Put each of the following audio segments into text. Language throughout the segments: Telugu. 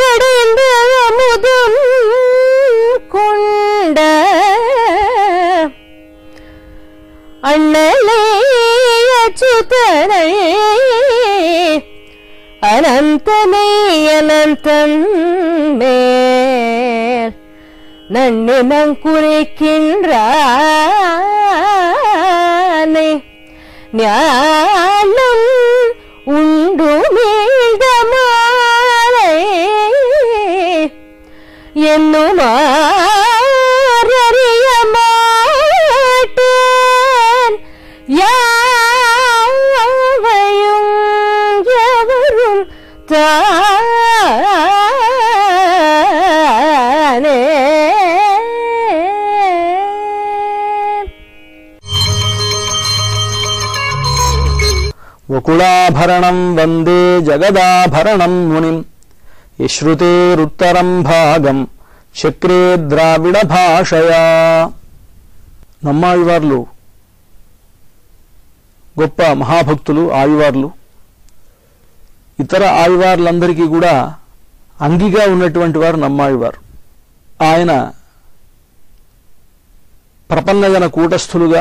கடைந்த அமுதம் கொண்ட அண்ணலே அச்சுதனை அனந்தனை அனந்தன் மேல் நன்னினம் குறிக்கின்றானே ஞானம் உண்டு மீழ்ந்த மாலை என்னுமாறிய மாட்டேன் யாவையும் எவரும் தானே వకుళాభరణం వందే జగదాభరణం మునిం యశ్రుతేరుత్తరం భాగం చక్రే ద్రావిడ భాషయా నమ్మాయివార్లు గొప్ప మహాభక్తులు ఆయువార్లు ఇతర ఆయువార్లందరికీ కూడా అంగిగా ఉన్నటువంటి వారు నమ్మాయివారు ఆయన ప్రపన్నజన కూటస్థులుగా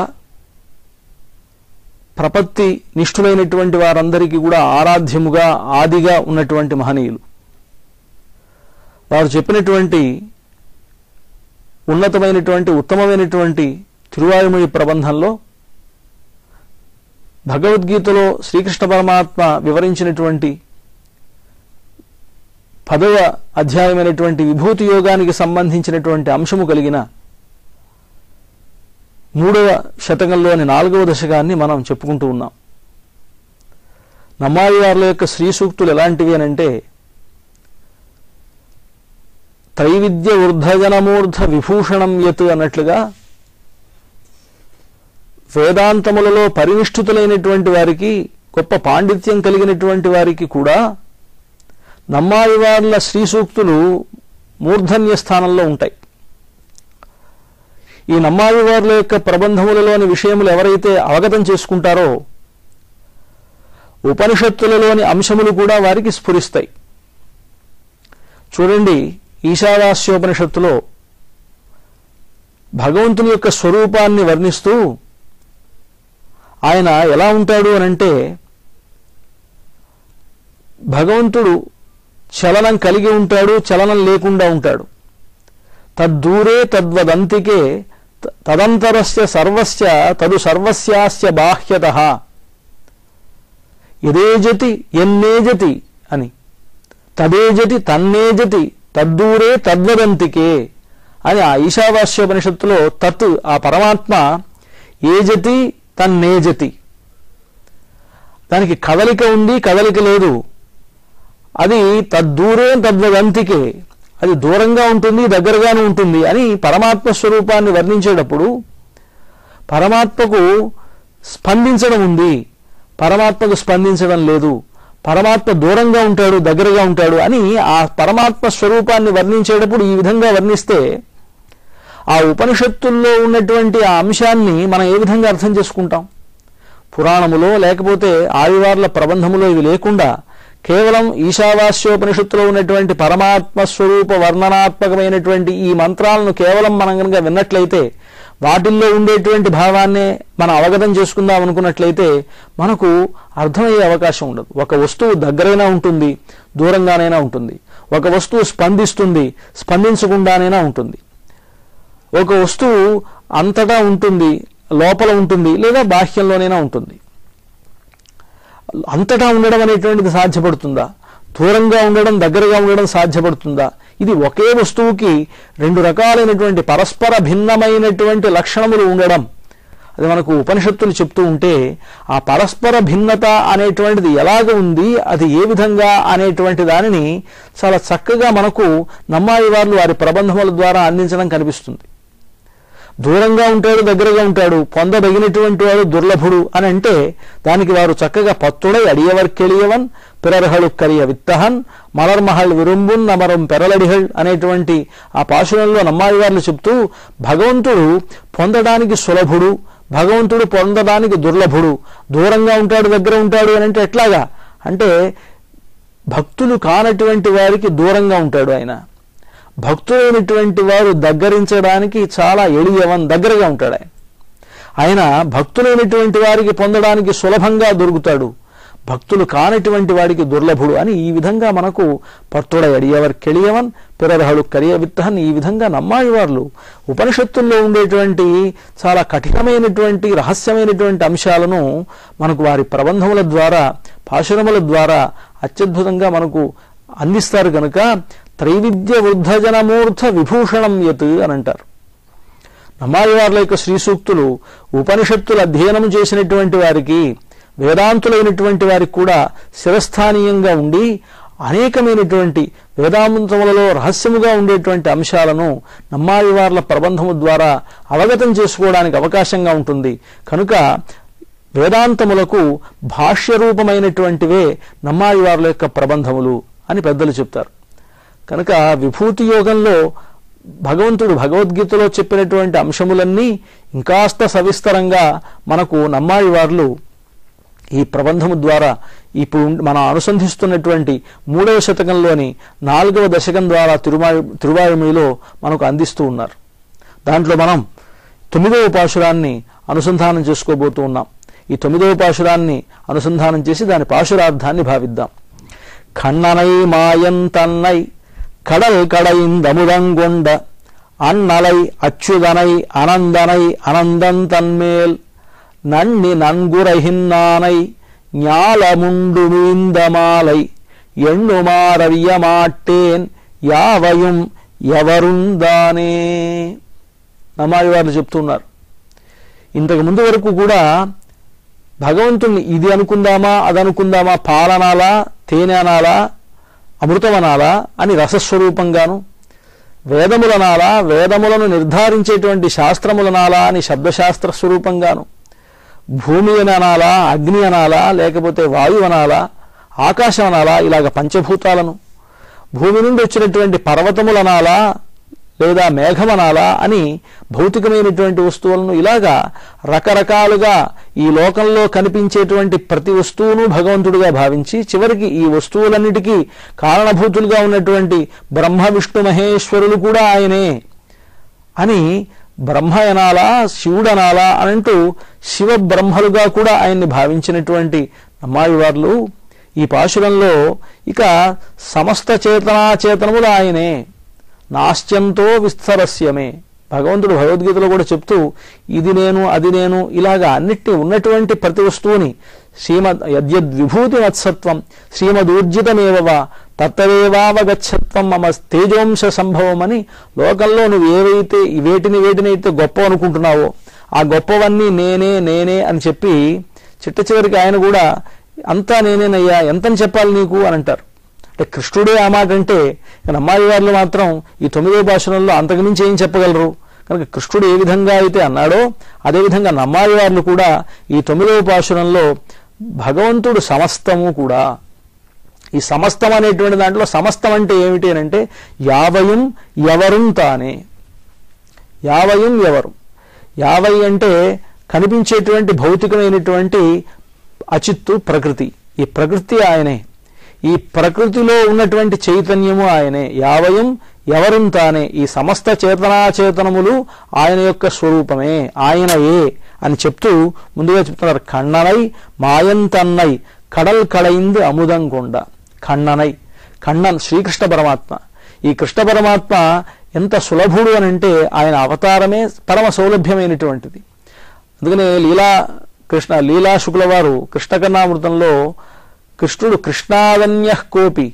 ప్రపత్తి నిష్ఠులైనటువంటి వారందరికీ కూడా ఆరాధ్యముగా ఆదిగా ఉన్నటువంటి మహనీయులు వారు చెప్పినటువంటి ఉన్నతమైనటువంటి ఉత్తమమైనటువంటి తిరువాయుమొഴി ప్రబంధంలో భగవద్గీతలో శ్రీకృష్ణ పరమాత్మ వివరించినటువంటి పదవ అధ్యాయమైనటువంటి విభూతి యోగానికి సంబంధించినటువంటి అంశము కలిగిన మూడవ శతకంలోని నాలుగవ దశకాన్ని మనం చెప్పుకుంటూ ఉన్నాం నమ్మాయి వార్ల యొక్క శ్రీ సూక్తులు ఎలాంటివి అని అంటే త్రైవిద్య ఊర్ధజనమూర్ధ విభూషణం యత్ అన్నట్లుగా వేదాంతములలో పరినిష్ఠితులైనటువంటి వారికి గొప్ప పాండిత్యం కలిగినటువంటి వారికి కూడా నమ్మాయి వార్ల శ్రీ సూక్తులు మూర్ధన్య స్థానంలో ఉంటాయి ఈ నమ్మాయి వార్ల యొక్క ప్రబంధములలోని విషయములు ఎవరైతే అవగతం చేసుకుంటారో ఉపనిషత్తులలోని అంశములు కూడా వారికి స్ఫురిస్తాయి చూడండి ఈశావాస్యోపనిషత్తులో భగవంతుని యొక్క స్వరూపాన్ని వర్ణిస్తూ ఆయన ఎలా ఉంటాడు అనంటే భగవంతుడు చలనం కలిగి ఉంటాడు చలనం లేకుండా ఉంటాడు తద్దూరే తద్వదంతికే త- తదంతరస్య సర్వస్య తదు సర్వస్యాస్య బాహ్యత ఎదేజతి ఎన్నేజతి అని తదేజతి తన్నేజతి తద్దూరే తద్వదంతికే అని ఆ ఈశావాస్యోపనిషత్తులో తత్ ఆ పరమాత్మ ఏజతి తన్నేజతి దానికి కదలిక ఉంది కదలిక లేదు అది తద్దూరే తద్వదంతికే అది దూరంగా ఉంటుంది దగ్గరగాను ఉంటుంది అని పరమాత్మ స్వరూపాన్ని వర్ణించేటప్పుడు పరమాత్మకు స్పందించడం ఉంది పరమాత్మకు స్పందించడం లేదు పరమాత్మ దూరంగా ఉంటాడు దగ్గరగా ఉంటాడు అని ఆ పరమాత్మ స్వరూపాన్ని వర్ణించేటప్పుడు ఈ విధంగా వర్ణిస్తే ఆ ఉపనిషత్తుల్లో ఉన్నటువంటి ఆ అంశాన్ని మనం ఏ విధంగా అర్థం చేసుకుంటాం పురాణములో లేకపోతే ఆదివార్ల ప్రబంధములో ఇవి లేకుండా కేవలం ఈశావాస్యోపనిషత్తులో ఉన్నటువంటి పరమాత్మ స్వరూప వర్ణనాత్మకమైనటువంటి ఈ మంత్రాలను కేవలం మనం కనుక విన్నట్లయితే వాటిల్లో ఉండేటువంటి భావాన్నే మనం అవగతం చేసుకుందాం అనుకున్నట్లయితే మనకు అర్థమయ్యే అవకాశం ఉండదు ఒక వస్తువు దగ్గరైనా ఉంటుంది దూరంగానైనా ఉంటుంది ఒక వస్తువు స్పందిస్తుంది స్పందించకుండానైనా ఉంటుంది ఒక వస్తువు అంతటా ఉంటుంది లోపల ఉంటుంది లేదా బాహ్యంలోనైనా ఉంటుంది అంతటా ఉండడం అనేటువంటిది సాధ్యపడుతుందా దూరంగా ఉండడం దగ్గరగా ఉండడం సాధ్యపడుతుందా ఇది ఒకే వస్తువుకి రెండు రకాలైనటువంటి పరస్పర భిన్నమైనటువంటి లక్షణములు ఉండడం అది మనకు ఉపనిషత్తులు చెప్తూ ఉంటే ఆ పరస్పర భిన్నత అనేటువంటిది ఎలాగ ఉంది అది ఏ విధంగా అనేటువంటి దానిని చాలా చక్కగా మనకు నమ్మాయి వారు వారి ప్రబంధముల ద్వారా అందించడం కనిపిస్తుంది దూరంగా ఉంటాడు దగ్గరగా ఉంటాడు పొందదగినటువంటి వాడు దుర్లభుడు అని అంటే దానికి వారు చక్కగా పత్తుడై అడియవర్కెళియవన్ పిరర్హళు కరియ విత్తహన్ మలర్మహల్ విరుంబున్ నమరం పెరలడిహళ్ అనేటువంటి ఆ పాశురంలో నమ్మాయి వార్లు చెప్తూ భగవంతుడు పొందడానికి సులభుడు భగవంతుడు పొందడానికి దుర్లభుడు దూరంగా ఉంటాడు దగ్గర ఉంటాడు అని అంటే ఎట్లాగా అంటే భక్తులు కానటువంటి వారికి దూరంగా ఉంటాడు ఆయన భక్తులైనటువంటి వారు దగ్గరించడానికి చాలా ఎളിయవన్ దగ్గరగా ఉంటాడు ఆయన ఆయన భక్తులైనటువంటి వారికి పొందడానికి సులభంగా దొరుకుతాడు భక్తులు కానటువంటి వాడికి దుర్లభుడు అని ఈ విధంగా మనకు పట్టుడ ఎడియవర్ కెళియవన్ పిరరహడు కరియవిత్తహన్ ఈ విధంగా నమ్మాయివార్లు ఉపనిషత్తుల్లో ఉండేటువంటి చాలా కఠినమైనటువంటి రహస్యమైనటువంటి అంశాలను మనకు వారి ప్రబంధముల ద్వారా పాశురముల ద్వారా అత్యద్భుతంగా మనకు అందిస్తారు కనుక త్రైవిద్య వృద్ధజనమూర్ధ విభూషణం యత్ అని అంటారు నమ్మాయివార్ల యొక్క శ్రీ సూక్తులు ఉపనిషత్తులు అధ్యయనం చేసినటువంటి వారికి వేదాంతులైనటువంటి వారికి కూడా శిరస్థానీయంగా ఉండి అనేకమైనటువంటి వేదాంతములలో రహస్యముగా ఉండేటువంటి అంశాలను నమ్మాయివార్ల ప్రబంధము ద్వారా అవగతం చేసుకోవడానికి అవకాశంగా ఉంటుంది కనుక వేదాంతములకు భాష్య రూపమైనటువంటివే నమ్మాయివార్ల యొక్క ప్రబంధములు అని పెద్దలు చెప్తారు కనుక విభూతి యోగంలో భగవంతుడు భగవద్గీతలో చెప్పినటువంటి అంశములన్నీ ఇంకాస్త సవిస్తరంగా మనకు నమ్మాయి వార్లు ఈ ప్రబంధము ద్వారా ఇప్పుడు మనం అనుసంధిస్తున్నటువంటి మూడవ శతకంలోని నాలుగవ దశకం ద్వారా తిరుమా తిరువాయుమిలో మనకు అందిస్తూ ఉన్నారు దాంట్లో మనం తొమ్మిదవ పాశురాన్ని అనుసంధానం చేసుకోబోతూ ఉన్నాం ఈ తొమ్మిదవ పాశురాన్ని అనుసంధానం చేసి దాని పాశురార్థాన్ని భావిద్దాం கண்ணனை மாயன் தன்னை கடல் கடைந்தமுதங்கொண்ட அண்ணலை அச்சுதனை அனந்தனை அனந்தன் தன்மேல் நன்னி நன்குரைகின்னானை ஞாலமுண்டு மீந்த மாலை எண்ணுமாறறிய மாட்டேன் యావయం ఎవరుందానే నమాయి వారు చెప్తున్నారు ఇంతకు ముందు వరకు కూడా భగవంతుణ్ణి ఇది అనుకుందామా అది అనుకుందామా పాలనాలా తేనె అనాలా అమృతమనాలా అని రసస్వరూపంగాను వేదములనాలా వేదములను నిర్ధారించేటువంటి శాస్త్రములనాలా అని శబ్దశాస్త్ర స్వరూపంగాను భూమి అనాలా అగ్ని అనాలా లేకపోతే వాయు అనాలా ఆకాశం అనాలా ఇలాగ పంచభూతాలను భూమి నుండి వచ్చినటువంటి పర్వతములనాలా లేదా మేఘమనాలా అని భౌతికమైనటువంటి వస్తువులను ఇలాగా రకరకాలుగా ఈ లోకంలో కనిపించేటువంటి ప్రతి వస్తువును భగవంతుడిగా భావించి చివరికి ఈ వస్తువులన్నిటికీ కారణభూతులుగా ఉన్నటువంటి బ్రహ్మ విష్ణు మహేశ్వరులు కూడా ఆయనే అని బ్రహ్మ అనాలా శివుడనాలా అని అంటూ శివ బ్రహ్మలుగా కూడా ఆయన్ని భావించినటువంటి అమ్మాయి వార్లు ఈ పాశురంలో ఇక సమస్త చేతనాచేతనములు ఆయనే నాశ్యంతో విస్తరస్యమే భగవంతుడు భగవద్గీతలో కూడా చెప్తూ ఇది నేను అది నేను ఇలాగా అన్నిటి ఉన్నటువంటి ప్రతి వస్తువుని శ్రీమద్ యద్యద్విభూతి మత్సత్వం శ్రీమదూర్జితమేవవా తత్తవేవావగచ్చత్వం మమ తేజోంశ సంభవం అని లోకంలో నువ్వు ఏవైతే వేటిని వేటినైతే గొప్ప అనుకుంటున్నావో ఆ గొప్పవన్నీ నేనే నేనే అని చెప్పి చిట్ట చివరికి ఆయన కూడా అంతా నేనేనయ్యా ఎంతని చెప్పాలి నీకు అని అంటారు అంటే కృష్ణుడే ఆ మాట అంటే అమ్మాయి వారిలో మాత్రం ఈ తొమ్మిదో భాషణంలో అంతకుమించి ఏం చెప్పగలరు కనుక కృష్ణుడు ఏ విధంగా అయితే అన్నాడో అదేవిధంగా నమ్మాయి వార్లు కూడా ఈ తొమ్మిదవ భాషణంలో భగవంతుడు సమస్తము కూడా ఈ సమస్తం అనేటువంటి దాంట్లో సమస్తం అంటే ఏమిటి అని అంటే యావయం ఎవరుం తానే యావయం ఎవరు యావై అంటే కనిపించేటువంటి భౌతికమైనటువంటి అచిత్తు ప్రకృతి ఈ ప్రకృతి ఆయనే ఈ ప్రకృతిలో ఉన్నటువంటి చైతన్యము ఆయనే యావయం ఎవరుం తానే ఈ సమస్త చేతనాచేతనములు ఆయన యొక్క స్వరూపమే ఆయనయే అని చెప్తూ ముందుగా చెప్తున్నారు కണ്ണనై మాయంతన్నై కడల్ కడైంది అముదం కొండ కണ്ണనై కണ്ണన్ శ్రీకృష్ణ పరమాత్మ ఈ కృష్ణ పరమాత్మ ఎంత సులభుడు అని అంటే ఆయన అవతారమే పరమ సౌలభ్యమైనటువంటిది అందుకనే లీలా కృష్ణ లీలా శుక్ల వారు కృష్ణకర్ణామృతంలో కృష్ణుడు కృష్ణాదన్య కోపి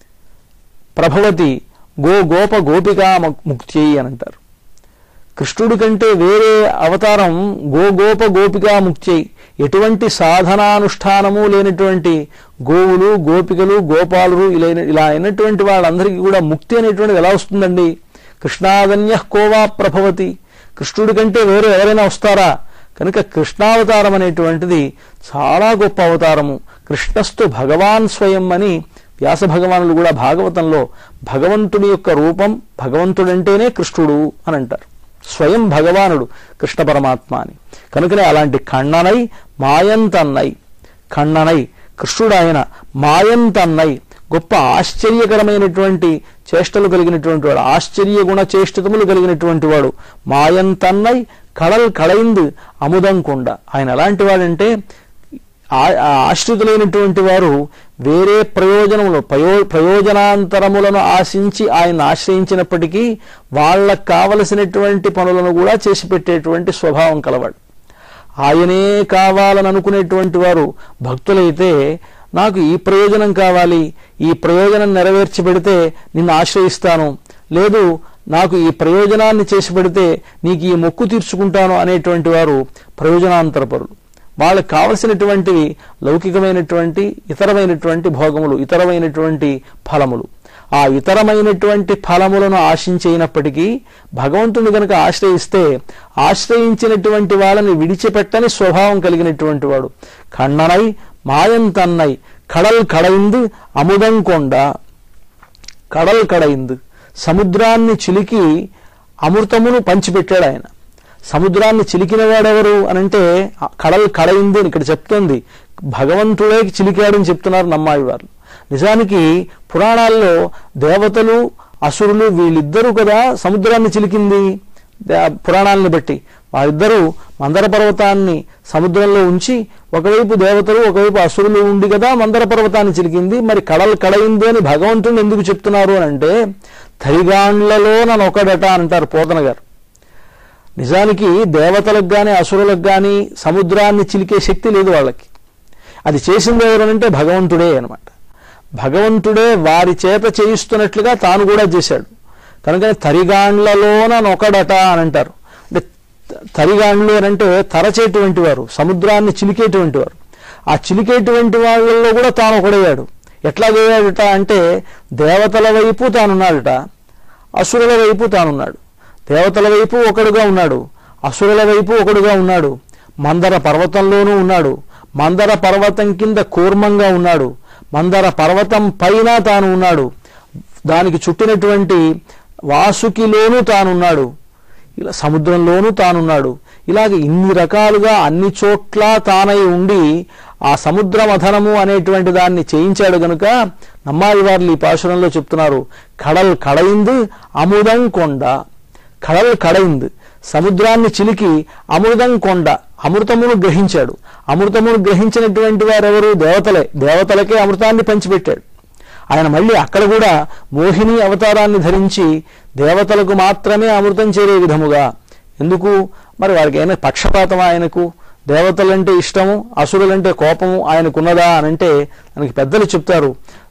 ప్రభవతి గో గోప గోపికా ముక్తి అని అంటారు కృష్ణుడి కంటే వేరే అవతారం గో గోప గోపికా ముక్తి ఎటువంటి సాధనానుష్ఠానము లేనటువంటి గోవులు గోపికలు గోపాలురు ఇలా ఇలా అయినటువంటి వాళ్ళందరికీ కూడా ముక్తి అనేటువంటిది ఎలా వస్తుందండి కృష్ణాదన్య కోవా ప్రభవతి కృష్ణుడి కంటే వేరే ఎవరైనా వస్తారా కనుక కృష్ణావతారం అనేటువంటిది చాలా గొప్ప అవతారము కృష్ణస్తు భగవాన్ స్వయం అని వ్యాస భగవానులు కూడా భాగవతంలో భగవంతుడి యొక్క రూపం భగవంతుడంటేనే కృష్ణుడు అని అంటారు స్వయం భగవానుడు కృష్ణ పరమాత్మ అని కనుకనే అలాంటి కണ്ണనై మాయంతన్నై కണ്ണనై కృష్ణుడు ఆయన మాయంతన్నై గొప్ప ఆశ్చర్యకరమైనటువంటి చేష్టలు కలిగినటువంటి వాడు ఆశ్చర్య గుణ చేష్టతములు కలిగినటువంటి వాడు మాయం తన్నై కడల్ కడైంది అముదం కొండ ఆయన ఎలాంటి వాడంటే ఆ- ఆ ఆశ్రితులైనటువంటి వారు వేరే ప్రయోజనములు ప్రయో ప్రయోజనాంతరములను ఆశించి ఆయన ఆశ్రయించినప్పటికీ వాళ్ళకు కావలసినటువంటి పనులను కూడా చేసి పెట్టేటువంటి స్వభావం కలవాడు ఆయనే కావాలని అనుకునేటువంటి వారు భక్తులైతే నాకు ఈ ప్రయోజనం కావాలి ఈ ప్రయోజనం నెరవేర్చి పెడితే నిన్ను ఆశ్రయిస్తాను లేదు నాకు ఈ ప్రయోజనాన్ని చేసి పెడితే నీకు ఈ మొక్కు తీర్చుకుంటాను అనేటువంటి వారు ప్రయోజనాంతరపరులు వాళ్ళకి కావలసినటువంటివి లౌకికమైనటువంటి ఇతరమైనటువంటి భోగములు ఇతరమైనటువంటి ఫలములు ఆ ఇతరమైనటువంటి ఫలములను ఆశించైనప్పటికీ భగవంతుని గనుక ఆశ్రయిస్తే ఆశ్రయించినటువంటి వాళ్ళని విడిచిపెట్టని స్వభావం కలిగినటువంటి వాడు కണ്ണనై మాయం తన్నై కడల్ కడైంది అముదం కొండ కడల్ కడైంది సముద్రాన్ని చిలికి అమృతమును పంచిపెట్టాడు ఆయన సముద్రాన్ని చిలికిన వాడెవరు అనంటే ఆ కడల్ కడైంది అని ఇక్కడ చెప్తుంది భగవంతుడే చిలికాడు అని చెప్తున్నారు నమ్మాయి వారు నిజానికి పురాణాల్లో దేవతలు అసురులు వీళ్ళిద్దరూ కదా సముద్రాన్ని చిలికింది దే- పురాణాలను బట్టి వారిద్దరూ మందర పర్వతాన్ని సముద్రంలో ఉంచి ఒకవైపు దేవతలు ఒకవైపు అసురులు ఉండి కదా మందర పర్వతాన్ని చిలికింది మరి కడల్ కడైంది అని భగవంతుని ఎందుకు చెప్తున్నారు అని అంటే తరిగాండ్లలో నొకడట అంటారు పోతన గారు నిజానికి దేవతలకు గాని అసురులకు గాని సముద్రాన్ని చిలికే శక్తి లేదు వాళ్ళకి అది చేసింది ఎవరనంటే భగవంతుడే అన్నమాట భగవంతుడే వారి చేత చేయిస్తున్నట్లుగా తాను కూడా చేశాడు కనుక తరిగాండ్లలోన నొకడట అని అంటారు అంటే త- తరిగాండ్లు అని అంటే తరచేటువంటి వారు సముద్రాన్ని చిలికేటువంటి వారు ఆ చిలికేటువంటి వాళ్ళలో కూడా తాను ఒకడయ్యాడు ఎట్లా చేయాడట అంటే దేవతల వైపు తానున్నాడట అసురుల వైపు తానున్నాడు దేవతల వైపు ఒకడుగా ఉన్నాడు అసురుల వైపు ఒకడుగా ఉన్నాడు మందర పర్వతంలోనూ ఉన్నాడు మందర పర్వతం కింద కూర్మంగా ఉన్నాడు మందర పర్వతం పైన తాను ఉన్నాడు దానికి చుట్టినటువంటి వాసుకిలోనూ తానున్నాడు ఇలా సముద్రంలోనూ తానున్నాడు ఇలాగ ఇన్ని రకాలుగా అన్ని చోట్ల తానై ఉండి ఆ సముద్ర మథనము అనేటువంటి దాన్ని చేయించాడు గనుక నమ్మాయి వారు ఈ పాశురంలో చెప్తున్నారు కడల్ కడైంది అముదం కొండ కడల్ కడైంది సముద్రాన్ని చిలికి అమృతం కొండ అమృతమును గ్రహించాడు అమృతమును గ్రహించినటువంటి వారెవరు దేవతలే దేవతలకే అమృతాన్ని పంచిపెట్టాడు ఆయన మళ్ళీ అక్కడ కూడా మోహిని అవతారాన్ని ధరించి దేవతలకు మాత్రమే అమృతం చేరే విధముగా ఎందుకు మరి వారికి అయినా పక్షపాతం ఆయనకు దేవతలంటే ఇష్టము అసురులంటే కోపము ఆయనకున్నదా అనంటే మనకి పెద్దలు చెప్తారు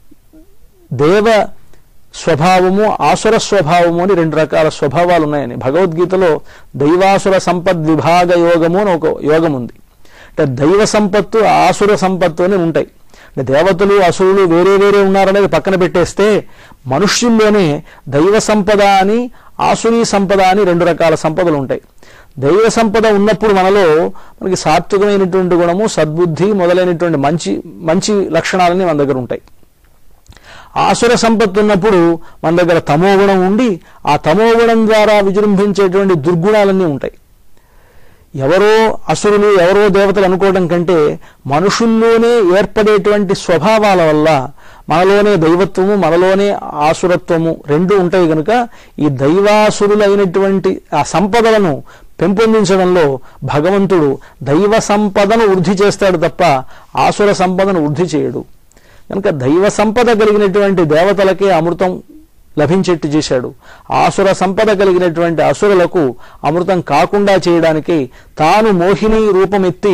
దేవ స్వభావము ఆసుర స్వభావము అని రెండు రకాల స్వభావాలు ఉన్నాయని భగవద్గీతలో దైవాసుర సంపద్ విభాగ యోగము అని ఒక యోగం ఉంది అంటే దైవ సంపత్తు ఆసుర సంపత్తు అని ఉంటాయి అంటే దేవతలు అసురులు వేరే వేరే ఉన్నారనేది పక్కన పెట్టేస్తే మనుష్యుల్లోనే దైవ సంపద అని ఆసురీ సంపద అని రెండు రకాల సంపదలు ఉంటాయి దైవ సంపద ఉన్నప్పుడు మనలో మనకి సాత్వికమైనటువంటి గుణము సద్బుద్ధి మొదలైనటువంటి మంచి మంచి లక్షణాలన్నీ మన దగ్గర ఉంటాయి ఆసుర సంపత్తి ఉన్నప్పుడు మన దగ్గర తమో గుణం ఉండి ఆ తమో గుణం ద్వారా విజృంభించేటువంటి దుర్గుణాలన్నీ ఉంటాయి ఎవరో అసురులు ఎవరో దేవతలు అనుకోవడం కంటే మనుషుల్లోనే ఏర్పడేటువంటి స్వభావాల వల్ల మనలోనే దైవత్వము మనలోనే ఆసురత్వము రెండు ఉంటాయి కనుక ఈ దైవాసురులైనటువంటి ఆ సంపదలను పెంపొందించడంలో భగవంతుడు దైవ సంపదను వృద్ధి చేస్తాడు తప్ప ఆసుర సంపదను వృద్ధి చేయడు కనుక దైవ సంపద కలిగినటువంటి దేవతలకే అమృతం లభించేట్టు చేశాడు ఆసుర సంపద కలిగినటువంటి అసురులకు అమృతం కాకుండా చేయడానికి తాను మోహిని రూపమెత్తి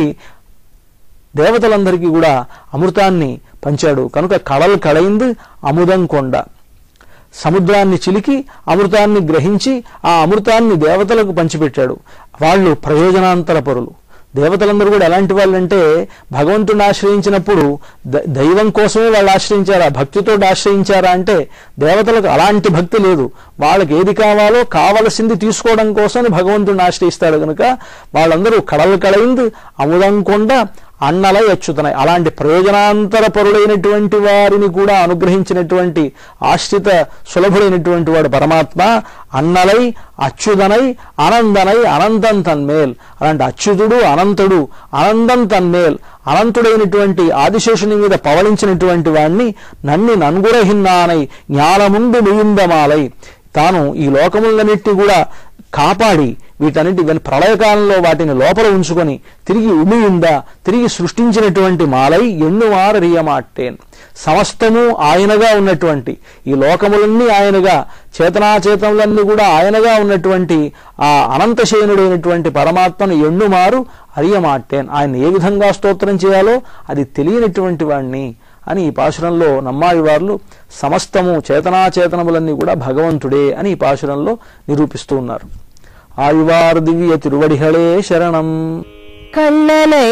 దేవతలందరికీ కూడా అమృతాన్ని పంచాడు కనుక కడలు కడైంది అముదం కొండ సముద్రాన్ని చిలికి అమృతాన్ని గ్రహించి ఆ అమృతాన్ని దేవతలకు పంచిపెట్టాడు వాళ్ళు ప్రయోజనాంతర పరులు దేవతలందరూ కూడా ఎలాంటి వాళ్ళంటే భగవంతుడిని ఆశ్రయించినప్పుడు ద- దైవం కోసమే వాళ్ళు ఆశ్రయించారా భక్తితో ఆశ్రయించారా అంటే దేవతలకు అలాంటి భక్తి లేదు వాళ్ళకి ఏది కావాలో కావలసింది తీసుకోవడం కోసం భగవంతుడిని ఆశ్రయిస్తాడు కనుక వాళ్ళందరూ కడలు కడైంది అముదం కొండ అన్నలై అచ్యుతనై అలాంటి ప్రయోజనాంతర పరులైనటువంటి వారిని కూడా అనుగ్రహించినటువంటి ఆశ్రిత సులభుడైనటువంటి వాడు పరమాత్మ అన్నలై అచ్యుతనై అనందనై అనంతం తన్మేల్ అలాంటి అచ్యుతుడు అనంతుడు అనందం తన్మేల్ అనంతుడైనటువంటి ఆదిశేషుని మీద పవళించినటువంటి వాణ్ణి నన్ని నన్గురహిన్నానై జ్ఞానముందు మియిందమాలై తాను ఈ లోకములన్నిటి కూడా కాపాడి వీటన్నిటి వీని ప్రళయకాలంలో వాటిని లోపల ఉంచుకొని తిరిగి ఉమియిందా తిరిగి సృష్టించినటువంటి మాలై ఎన్నువారరియమాట్టేన్ సమస్తము ఆయనగా ఉన్నటువంటి ఈ లోకములన్నీ ఆయనగా చేతనాచేతములన్నీ కూడా ఆయనగా ఉన్నటువంటి ఆ అనంతశయనుడైనటువంటి పరమాత్మను ఎన్నుమారు అరియమాట్టేన్ ఆయన ఏ విధంగా స్తోత్రం చేయాలో అది తెలియనటువంటి వాణ్ణి అని ఈ పాశురంలో నమ్మాళ్ళవార్లు సమస్తము చేతనాచేతనములన్నీ కూడా భగవంతుడే అని ఈ పాశురంలో నిరూపిస్తూ ఉన్నారు ఆయువారు దివ్య తిరువడిహళే శరణం கண்ணனை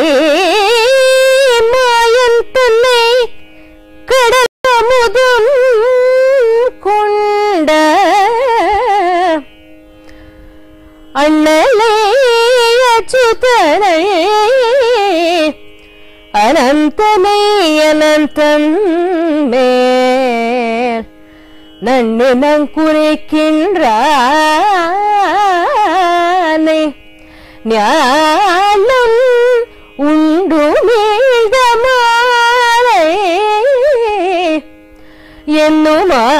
மாயன் தன்னை கடலமுதும் கொண்ட அண்ணலே அச்சுதனை அனந்தனை அனந்தன் மேல் நன்னினம் குறிக்கின்றானே ஞானம் உண்டு மீழ்தமாலை என்னுமா